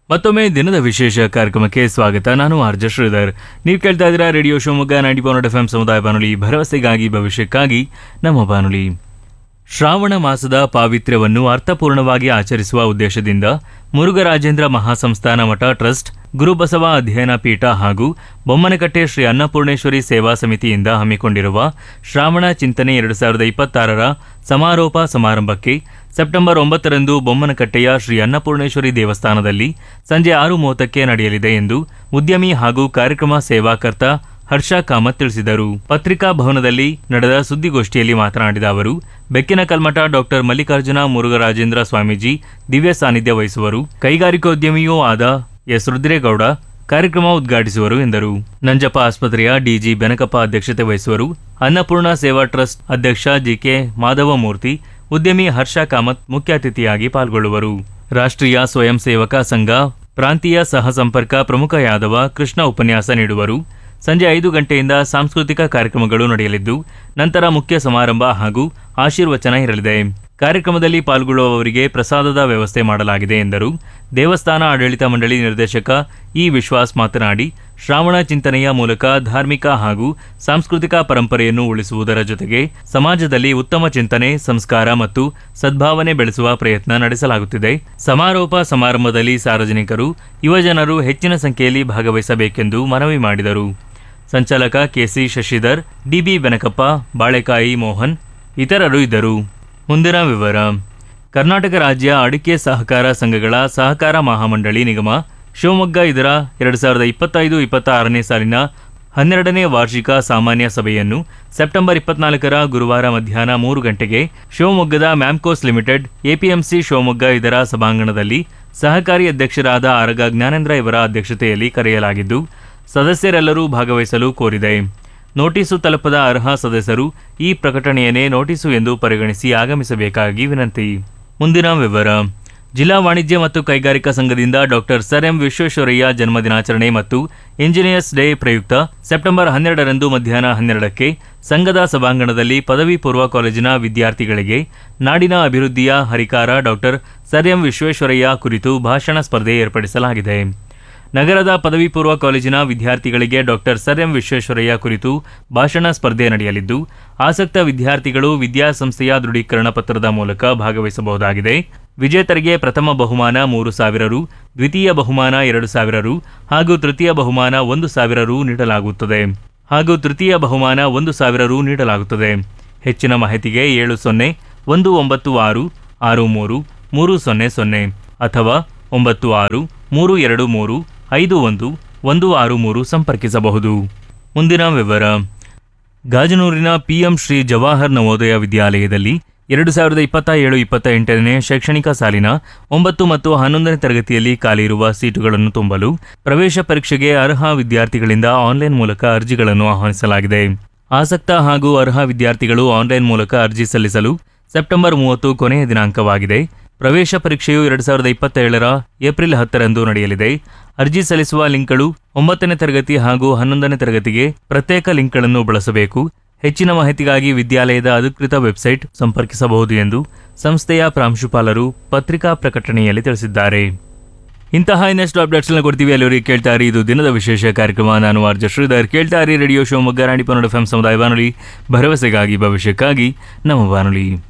ಮತ್ತೊಮ್ಮೆ ದಿನದ ವಿಶೇಷ ಕಾರ್ಯಕ್ರಮಕ್ಕೆ ಸ್ವಾಗತ ನಾನು ಆರ್ಜ ಶ್ರೀಧರ್ ನೀವು ಕೇಳ್ತಾ ಇದ್ದೀರಾ radio Shivamogga ninety point F M ಸಮುದಾಯ ಬಾನುಲಿ ಭರವಸೆಗಾಗಿ ಭವಿಷ್ಯಕ್ಕಾಗಿ ನಮ್ಮ ಬಾನುಲಿ ಶ್ರಾವಣ ಮಾಸದ ಪಾವಿತ್ರ್ಯವನ್ನು ಅರ್ಥಪೂರ್ಣವಾಗಿ ಆಚರಿಸುವ ಉದ್ದೇಶದಿಂದ ಮುರುಘರಾಜೇಂದ್ರ ಮಹಾಸಂಸ್ಥಾನ ಮಠ ಟ್ರಸ್ಟ್ ಗುರುಬಸವ ಅಧ್ಯಯನ ಪೀಠ ಹಾಗೂ ಬೊಮ್ಮನಕಟ್ಟೆ ಶ್ರೀ ಅನ್ನಪೂರ್ಣೇಶ್ವರಿ ಸೇವಾ ಸಮಿತಿಯಿಂದ ಹಮ್ಮಿಕೊಂಡಿರುವ ಶ್ರಾವಣ ಚಿಂತನೆ ಎರಡು ಸಾವಿರದ ಇಪ್ಪತ್ತಾರರ ಸಮಾರೋಪ ಸಮಾರಂಭಕ್ಕೆ ಸೆಪ್ಟೆಂಬರ್ ಒಂಬತ್ತರಂದು ಬೊಮ್ಮನಕಟ್ಟೆಯ ಶ್ರೀ ಅನ್ನಪೂರ್ಣೇಶ್ವರಿ ದೇವಸ್ಥಾನದಲ್ಲಿ ಸಂಜೆ ಆರು ಮೂವತ್ತಕ್ಕೆ ನಡೆಯಲಿದೆ ಎಂದು ಉದ್ಯಮಿ ಹಾಗೂ ಕಾರ್ಯಕ್ರಮ ಸೇವಾಕರ್ತ ಹರ್ಷ ಕಾಮತ್ ತಿಳಿಸಿದರು ಪತ್ರಿಕಾ ಭವನದಲ್ಲಿ ನಡೆದ ಸುದ್ದಿಗೋಷ್ಠಿಯಲ್ಲಿ ಮಾತನಾಡಿದ ಅವರು ಬೆಕ್ಕಿನ ಕಲ್ಮಠ ಡಾಕ್ಟರ್ ಮಲ್ಲಿಕಾರ್ಜುನ ಮುರುಘರಾಜೇಂದ್ರ ಸ್ವಾಮೀಜಿ ದಿವ್ಯ ಸಾನ್ನಿಧ್ಯ ವಹಿಸುವರು ಕೈಗಾರಿಕೋದ್ಯಮಿಯೂ ಆದ ಎಸ್ ರುದ್ರೇಗೌಡ ಕಾರ್ಯಕ್ರಮ ಉದ್ಘಾಟಿಸುವರು ಎಂದರು ನಂಜಪ್ಪ ಆಸ್ಪತ್ರೆಯ ಡಿಜಿ ಬೆನಕಪ್ಪ ಅಧ್ಯಕ್ಷತೆ ವಹಿಸುವರು ಅನ್ನಪೂರ್ಣ ಸೇವಾ ಟ್ರಸ್ಟ್ ಅಧ್ಯಕ್ಷ ಜಿಕೆ ಮಾಧವಮೂರ್ತಿ ಉದ್ಯಮಿ ಹರ್ಷ ಕಾಮತ್ ಮುಖ್ಯ ಅತಿಥಿಯಾಗಿ ಪಾಲ್ಗೊಳ್ಳುವರು ರಾಷ್ಟ್ರೀಯ ಸ್ವಯಂ ಸೇವಕ ಸಂಘ ಪ್ರಾಂತೀಯ ಸಹ ಸಂಪರ್ಕ ಪ್ರಮುಖ ಯಾದವ ಕೃಷ್ಣ ಉಪನ್ಯಾಸ ನೀಡುವರು ಸಂಜೆ ಐದು ಗಂಟೆಯಿಂದ ಸಾಂಸ್ಕೃತಿಕ ಕಾರ್ಯಕ್ರಮಗಳು ನಡೆಯಲಿದ್ದು ನಂತರ ಮುಖ್ಯ ಸಮಾರಂಭ ಹಾಗೂ ಆಶೀರ್ವಚನ ಇರಲಿದೆ ಕಾರ್ಯಕ್ರಮದಲ್ಲಿ ಪಾಲ್ಗೊಳ್ಳುವವರಿಗೆ ಪ್ರಸಾದದ ವ್ಯವಸ್ಥೆ ಮಾಡಲಾಗಿದೆ ಎಂದರು ದೇವಸ್ಥಾನ ಆಡಳಿತ ಮಂಡಳಿ ನಿರ್ದೇಶಕ ಇ ವಿಶ್ವಾಸ್ ಮಾತನಾಡಿ ಶ್ರಾವಣ ಚಿಂತನೆಯ ಮೂಲಕ ಧಾರ್ಮಿಕ ಹಾಗೂ ಸಾಂಸ್ಕೃತಿಕ ಪರಂಪರೆಯನ್ನು ಉಳಿಸುವುದರ ಜೊತೆಗೆ ಸಮಾಜದಲ್ಲಿ ಉತ್ತಮ ಚಿಂತನೆ ಸಂಸ್ಕಾರ ಮತ್ತು ಸದ್ಭಾವನೆ ಬೆಳೆಸುವ ಪ್ರಯತ್ನ ನಡೆಸಲಾಗುತ್ತಿದೆ ಸಮಾರೋಪ ಸಮಾರಂಭದಲ್ಲಿ ಸಾರ್ವಜನಿಕರು ಯುವಜನರು ಹೆಚ್ಚಿನ ಸಂಖ್ಯೆಯಲ್ಲಿ ಭಾಗವಹಿಸಬೇಕೆಂದು ಮನವಿ ಮಾಡಿದರು ಸಂಚಾಲಕ ಕೆಸಿ ಶಶಿಧರ್ ಡಿಬಿ ಬೆನಕಪ್ಪ ಬಾಳೆಕಾಯಿ ಮೋಹನ್ ಇತರರು ಇದ್ದರು ಮುಂದಿನ ವಿವರ ಕರ್ನಾಟಕ ರಾಜ್ಯ ಅಡಿಕೆ ಸಹಕಾರ ಸಂಘಗಳ ಸಹಕಾರ ಮಹಾಮಂಡಳಿ ನಿಗಮ ಶಿವಮೊಗ್ಗ ಇದರ ಎರಡು ಸಾವಿರದ ಇಪ್ಪತ್ತೈದು ಇಪ್ಪತ್ತಾರನೇ ಸಾಲಿನ ಹನ್ನೆರಡನೇ ವಾರ್ಷಿಕ ಸಾಮಾನ್ಯ ಸಭೆಯನ್ನು ಸೆಪ್ಟೆಂಬರ್ ಇಪ್ಪತ್ನಾಲ್ಕರ ಗುರುವಾರ ಮಧ್ಯಾಹ್ನ ಮೂರು ಗಂಟೆಗೆ ಶಿವಮೊಗ್ಗದ ಮ್ಯಾಮ್ಕೋಸ್ ಲಿಮಿಟೆಡ್ ಎಪಿಎಂಸಿ ಶಿವಮೊಗ್ಗ ಇದರ ಸಭಾಂಗಣದಲ್ಲಿ ಸಹಕಾರಿ ಅಧ್ಯಕ್ಷರಾದ ಆರಗ ಜ್ಞಾನೇಂದ್ರ ಇವರ ಅಧ್ಯಕ್ಷತೆಯಲ್ಲಿ ಕರೆಯಲಾಗಿದ್ದು ಸದಸ್ಯರೆಲ್ಲರೂ ಭಾಗವಹಿಸಲು ಕೋರಿದೆ ನೋಟಿಸು ತಲುಪದ ಅರ್ಹ ಸದಸ್ಯರು ಈ ಪ್ರಕಟಣೆಯನ್ನೇ ನೋಟಿಸು ಎಂದು ಪರಿಗಣಿಸಿ ಆಗಮಿಸಬೇಕಾಗಿ ವಿನಂತಿ ಮುಂದಿನ ವಿವರ ಜಿಲ್ಲಾ ವಾಣಿಜ್ಯ ಮತ್ತು ಕೈಗಾರಿಕಾ ಸಂಘದಿಂದ ಡಾಕ್ಟರ್ ಸರ್ ಎಂ ವಿಶ್ವೇಶ್ವರಯ್ಯ ಜನ್ಮದಿನಾಚರಣೆ ಮತ್ತು ಇಂಜಿನಿಯರ್ಸ್ ಡೇ ಪ್ರಯುಕ್ತ ಸೆಪ್ಟೆಂಬರ್ ಹನ್ನೆರಡರಂದು ಮಧ್ಯಾಹ್ನ ಹನ್ನೆರಡಕ್ಕೆ ಸಂಘದ ಸಭಾಂಗಣದಲ್ಲಿ ಪದವಿ ಪೂರ್ವ ಕಾಲೇಜಿನ ವಿದ್ಯಾರ್ಥಿಗಳಿಗೆ ನಾಡಿನ ಅಭಿವೃದ್ಧಿಯ ಹರಿಕಾರ ಡಾಕ್ಟರ್ ಸರ್ ಎಂ ವಿಶ್ವೇಶ್ವರಯ್ಯ ಕುರಿತು ಭಾಷಣ ಸ್ಪರ್ಧೆ ಏರ್ಪಡಿಸಲಾಗಿದೆ ನಗರದ ಪದವಿ ಪೂರ್ವ ಕಾಲೇಜಿನ ವಿದ್ಯಾರ್ಥಿಗಳಿಗೆ ಡಾಕ್ಟರ್ ಸರ್ ಎಂ ವಿಶ್ವೇಶ್ವರಯ್ಯ ಕುರಿತು ಭಾಷಣ ಸ್ಪರ್ಧೆ ನಡೆಯಲಿದ್ದು ಆಸಕ್ತ ವಿದ್ಯಾರ್ಥಿಗಳು ವಿದ್ಯಾಸಂಸ್ಥೆಯ ದೃಢೀಕರಣ ಪತ್ರದ ಮೂಲಕ ಭಾಗವಹಿಸಬಹುದಾಗಿದೆ ವಿಜೇತರಿಗೆ ಪ್ರಥಮ ಬಹುಮಾನ ಮೂರು ಸಾವಿರ ರು ದ್ವಿತೀಯ ಬಹುಮಾನ ಎರಡು ಸಾವಿರ ರು ಹಾಗೂ ತೃತೀಯ ಬಹುಮಾನ ಒಂದು ಸಾವಿರ ರು ನೀಡಲಾಗುತ್ತದೆ ಹಾಗೂ ತೃತೀಯ ಬಹುಮಾನ ಒಂದು ಸಾವಿರ ರು ನೀಡಲಾಗುತ್ತದೆ ಹೆಚ್ಚಿನ ಮಾಹಿತಿಗೆ ಏಳು ಸೊನ್ನೆ ಒಂದು ಒಂಬತ್ತು ಆರು ಆರು ಮೂರು ಮೂರು ಸೊನ್ನೆ ಸೊನ್ನೆ ಅಥವಾ ಒಂಬತ್ತು ಆರು ಮೂರು ಎರಡು ಮೂರು ಐದು ಒಂದು ಒಂದು ಆರು ಮೂರು ಸಂಪರ್ಕಿಸಬಹುದು ಮುಂದಿನ ವಿವರ ಗಾಜನೂರಿನ ಪಿಎಂ ಶ್ರೀ ಜವಾಹರ್ ನವೋದಯ ವಿದ್ಯಾಲಯದಲ್ಲಿ ಎರಡು ಸಾವಿರದ ಇಪ್ಪತ್ತ ಏಳು ಇಪ್ಪತ್ತ ಎಂಟನೇ ಶೈಕ್ಷಣಿಕ ಸಾಲಿನ ಒಂಬತ್ತು ಮತ್ತು ಹನ್ನೊಂದನೇ ತರಗತಿಯಲ್ಲಿ ಖಾಲಿ ಇರುವ ಸೀಟುಗಳನ್ನು ತುಂಬಲು ಪ್ರವೇಶ ಪರೀಕ್ಷೆಗೆ ಅರ್ಹ ವಿದ್ಯಾರ್ಥಿಗಳಿಂದ ಆನ್ಲೈನ್ ಮೂಲಕ ಅರ್ಜಿಗಳನ್ನು ಆಹ್ವಾನಿಸಲಾಗಿದೆ ಆಸಕ್ತ ಹಾಗೂ ಅರ್ಹ ವಿದ್ಯಾರ್ಥಿಗಳು ಆನ್ಲೈನ್ ಮೂಲಕ ಅರ್ಜಿ ಸಲ್ಲಿಸಲು ಸೆಪ್ಟೆಂಬರ್ ಮೂವತ್ತು ಕೊನೆಯ ದಿನಾಂಕವಾಗಿದೆ ಪ್ರವೇಶ ಪರೀಕ್ಷೆಯು ಎರಡು ಸಾವಿರದ ಇಪ್ಪತ್ತೇಳರ ಏಪ್ರಿಲ್ ಹತ್ತರಂದು ನಡೆಯಲಿದೆ ಅರ್ಜಿ ಸಲ್ಲಿಸುವ ಲಿಂಕ್ಗಳು ಒಂಬತ್ತನೇ ತರಗತಿ ಹಾಗೂ ಹನ್ನೊಂದನೇ ತರಗತಿಗೆ ಪ್ರತ್ಯೇಕ ಲಿಂಕ್ಗಳನ್ನು ಬಳಸಬೇಕು ಹೆಚ್ಚಿನ ಮಾಹಿತಿಗಾಗಿ ವಿದ್ಯಾಲಯದ ಅಧಿಕೃತ ವೆಬ್ಸೈಟ್ ಸಂಪರ್ಕಿಸಬಹುದು ಎಂದು ಸಂಸ್ಥೆಯ ಪ್ರಾಂಶುಪಾಲರು ಪತ್ರಿಕಾ ಪ್ರಕಟಣೆಯಲ್ಲಿ ತಿಳಿಸಿದ್ದಾರೆ ಇಂತಹ ಇನ್ನಷ್ಟು ಅಪ್ಡೇಟ್ಸ್ನ ಕೊಡ್ತೀವಿ ಅಲ್ಲಿವರೆಗೆ ಕೇಳ್ತಾ ಇರಿ ಇದು ದಿನದ ವಿಶೇಷ ಕಾರ್ಯಕ್ರಮ ನಾನು ಆರ್ಜ ಶ್ರೀಧರ್ ಕೇಳ್ತಾ ಇರಿ ರೇಡಿಯೋ ಶಿವಮೊಗ್ಗ ರಾಣಿ ಪನ್ನಡ ಎಫ್ ಸಮುದಾಯ ಬಾನುಲಿ ಭರವಸೆಗಾಗಿ ಭವಿಷ್ಯಕ್ಕಾಗಿ ನಮ್ಮ ಬಾನುಲಿ